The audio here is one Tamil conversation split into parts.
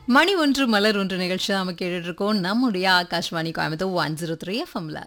மணி ஒன்று மலர் ஒன்று நிகழ்ச்சி நாம கேட்டுட்டு இருக்கோம் நம்முடைய Akashvani Coimbatore one zero three எஃப்எம்ல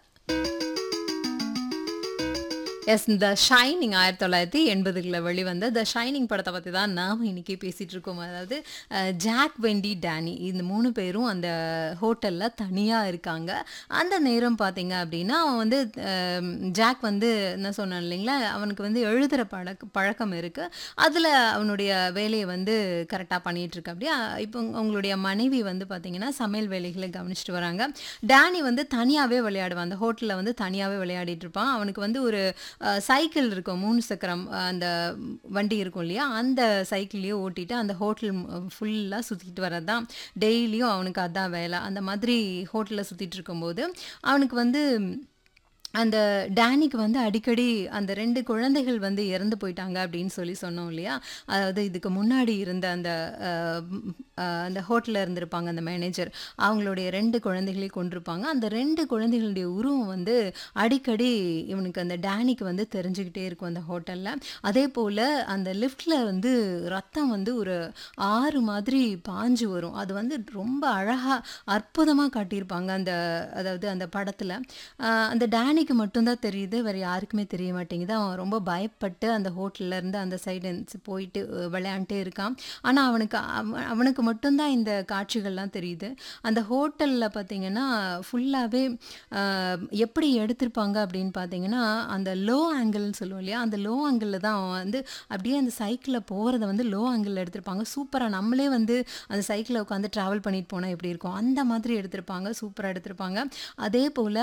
எஸ் இந்த ஷைனிங் ஆயிரத்தி தொள்ளாயிரத்தி எண்பதுகளில் வெளிவந்த த ஷைனிங் படத்தை பற்றி தான் நாம் இன்னைக்கு பேசிகிட்டு இருக்கோம் அதாவது அஹ், ஜாக் வெண்டி டேனி இந்த மூணு பேரும் அந்த ஹோட்டலில் தனியாக இருக்காங்க அந்த நேரம் பார்த்தீங்க அப்படின்னா அவன் வந்து அஹ், ஜாக் வந்து என்ன சொன்னான் இல்லைங்களா அவனுக்கு வந்து எழுதுகிற பழக்க பழக்கம் இருக்குது அதில் அவனுடைய வேலையை வந்து கரெக்டாக பண்ணிகிட்டு இருக்க அப்படியே இப்போ உங்களுடைய மனைவி வந்து பார்த்தீங்கன்னா சமையல் வேலைகளை கவனிச்சிட்டு வராங்க டேனி வந்து தனியாகவே விளையாடுவான் அந்த ஹோட்டலில் வந்து தனியாகவே விளையாடிட்டு இருப்பான் அவனுக்கு வந்து ஒரு அஹ், சைக்கிள் இருக்கும் மூணு சக்கரம் அஹ், அந்த வண்டி இருக்கும் இல்லையா அந்த சைக்கிள்லேயே ஓட்டிட்டு அந்த ஹோட்டல் ஃபுல்லாக சுற்றிட்டு வரது தான் டெய்லியும் அவனுக்கு அதான் வேலை அந்த மாதிரி ஹோட்டலில் சுற்றிட்டு இருக்கும்போது அவனுக்கு வந்து அந்த டேனிக்கு வந்து அடிக்கடி அந்த ரெண்டு குழந்தைகள் வந்து இறந்து போயிட்டாங்க அப்படின்னு சொல்லி சொன்னோம் இல்லையா அதாவது இதுக்கு முன்னாடி இருந்த அந்த அஹ், ம், அஹ், அந்த ஹோட்டலில் இருந்திருப்பாங்க அந்த மேனேஜர் அவங்களுடைய ரெண்டு குழந்தைகளையும் கொண்டிருப்பாங்க அந்த ரெண்டு குழந்தைகளுடைய உருவம் வந்து அடிக்கடி இவனுக்கு அந்த டேனிக்கு வந்து தெரிஞ்சுக்கிட்டே இருக்கும் அந்த ஹோட்டலில் அதே போல் அந்த லிஃப்டில் வந்து ரத்தம் வந்து ஒரு ஆறு மாதிரி பாஞ்சு வரும் அது வந்து ரொம்ப அழகாக அற்புதமாக காட்டியிருப்பாங்க அந்த அதாவது அந்த படத்தில் அந்த டேனிக்கு மட்டும்தான் தெரியுது வேறு யாருக்குமே தெரிய மாட்டேங்குது அவன் ரொம்ப பயப்பட்டு அந்த ஹோட்டல்ல இருந்து அந்த சைடு போயிட்டு அஹ், விளையாண்டுட்டே இருக்கான் ஆனால் அவனுக்கு அவ- அவனுக்கு மட்டும்தான் இந்த காட்சிகள்லாம் தெரியுது அந்த ஹோட்டலில் பார்த்தீங்கன்னா ஃபுல்லாகவே எப்படி எடுத்திருப்பாங்க அப்படின்னு பார்த்தீங்கன்னா அந்த லோ ஆங்கிள்னு சொல்லுவோம் இல்லையா அந்த லோ ஆங்கிளில் தான் அவன் வந்து அப்படியே அந்த சைக்கிளில் போகிறத வந்து லோ ஆங்கிளில் எடுத்திருப்பாங்க சூப்பராக நம்மளே வந்து அந்த சைக்கிளில் உட்காந்து ட்ராவல் பண்ணிட்டு போனால் எப்படி இருக்கும் அந்த மாதிரி எடுத்திருப்பாங்க சூப்பராக எடுத்திருப்பாங்க அதே போல்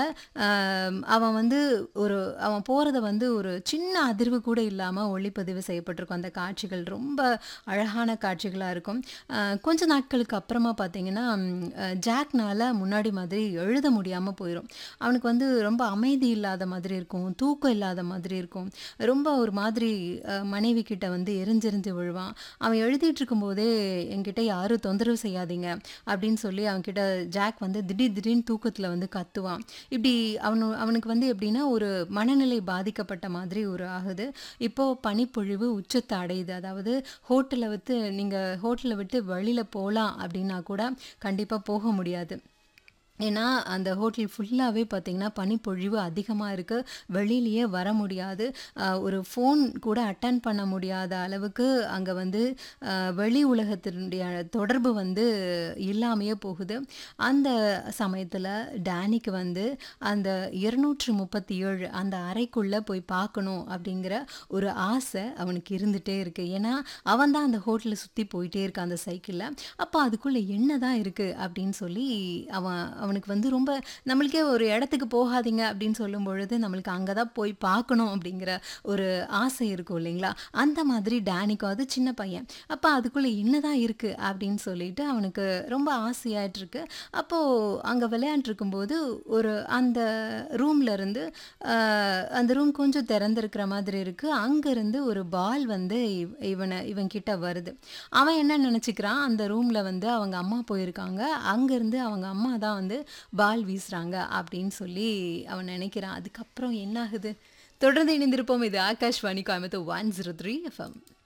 அவன் வந்து ஒரு அவன் போகிறத வந்து ஒரு சின்ன அதிர்வு கூட இல்லாமல் ஒளிப்பதிவு செய்யப்பட்டிருக்கும் அந்த காட்சிகள் ரொம்ப அழகான காட்சிகளாக இருக்கும் அஹ், கொஞ்ச நாட்களுக்கு அப்புறமா பார்த்தீங்கன்னா ம், அஹ், ஜாக்னால முன்னாடி மாதிரி எழுத முடியாமல் போயிடும் அவனுக்கு வந்து ரொம்ப அமைதி இல்லாத மாதிரி இருக்கும் தூக்கம் இல்லாத மாதிரி இருக்கும் ரொம்ப ஒரு மாதிரி அஹ், மனைவி கிட்ட வந்து எரிஞ்செரிஞ்சு விழுவான் அவன் எழுதிட்டு இருக்கும்போதே என்கிட்ட யாரும் தொந்தரவு செய்யாதீங்க அப்படின்னு சொல்லி அவன்கிட்ட ஜாக் வந்து திடீர் திடீர்னு தூக்கத்தில் வந்து கத்துவான் இப்படி அவனு அவனுக்கு வந்து எப்படின்னா ஒரு மனநிலை பாதிக்கப்பட்ட மாதிரி ஒரு ஆகுது இப்போ பனிப்பொழிவு உச்சத்தை அடையுது அதாவது ஹோட்டலை விட்டு நீங்கள் ஹோட்டலை விட்டு வெளியில் போகலாம் அப்படின்னா கூட கண்டிப்பாக போக முடியாது ஏன்னா அந்த ஹோட்டல் ஃபுல்லாகவே பார்த்தீங்கன்னா பனிப்பொழிவு அதிகமாக இருக்குது வெளியிலேயே வர முடியாது ஆஹ் ஒரு ஃபோன் கூட அட்டன் பண்ண முடியாத அளவுக்கு அங்கே வந்து ஆஹ் வெளி உலகத்தினுடைய தொடர்பு வந்து இல்லாமையே போகுது அந்த சமயத்தில் டேனிக்கு வந்து அந்த இருநூற்று முப்பத்தி ஏழு அந்த அறைக்குள்ளே போய் பார்க்கணும் அப்படிங்கிற ஒரு ஆசை அவனுக்கு இருந்துகிட்டே இருக்கு ஏன்னா அவன் தான் அந்த ஹோட்டலை சுற்றி போயிட்டே இருக்கான் அந்த சைக்கிளில் அப்போ அதுக்குள்ளே என்ன தான் இருக்குது அப்படின்னு சொல்லி அவன் அவனுக்கு வந்து ரொம்ப நம்மளுக்கே ஒரு இடத்துக்கு போகாதீங்க அப்படின்னு சொல்லும் பொழுது நம்மளுக்கு அங்கே தான் போய் பார்க்கணும் அப்படிங்கிற ஒரு ஆசை இருக்கும் இல்லைங்களா அந்த மாதிரி டேனிக்கும் அது சின்ன பையன் அப்போ அதுக்குள்ளே என்ன தான் இருக்குது அப்படின்னு சொல்லிட்டு அவனுக்கு ரொம்ப ஆசையாயிட்டு இருக்கு அப்போது அங்கே விளையாண்டுருக்கும்போது ஒரு அந்த ரூம்ல இருந்து ஆஹ், அந்த ரூம் கொஞ்சம் திறந்திருக்கிற மாதிரி இருக்குது அங்கேருந்து ஒரு பால் வந்து இவ- இவனை இவன் கிட்ட வருது அவன் என்ன நினச்சிக்கிறான் அந்த ரூமில் வந்து அவங்க அம்மா போயிருக்காங்க அங்கேருந்து அவங்க அம்மா தான் வந்து பால் வீசுகிறாங்க அப்படின்னு சொல்லி அவன் நினைக்கிறான் அதுக்கப்புறம் என்ன ஆகுது தொடர்ந்து இணைந்திருப்போம் இது Akashvani Coimbatore one zero three FM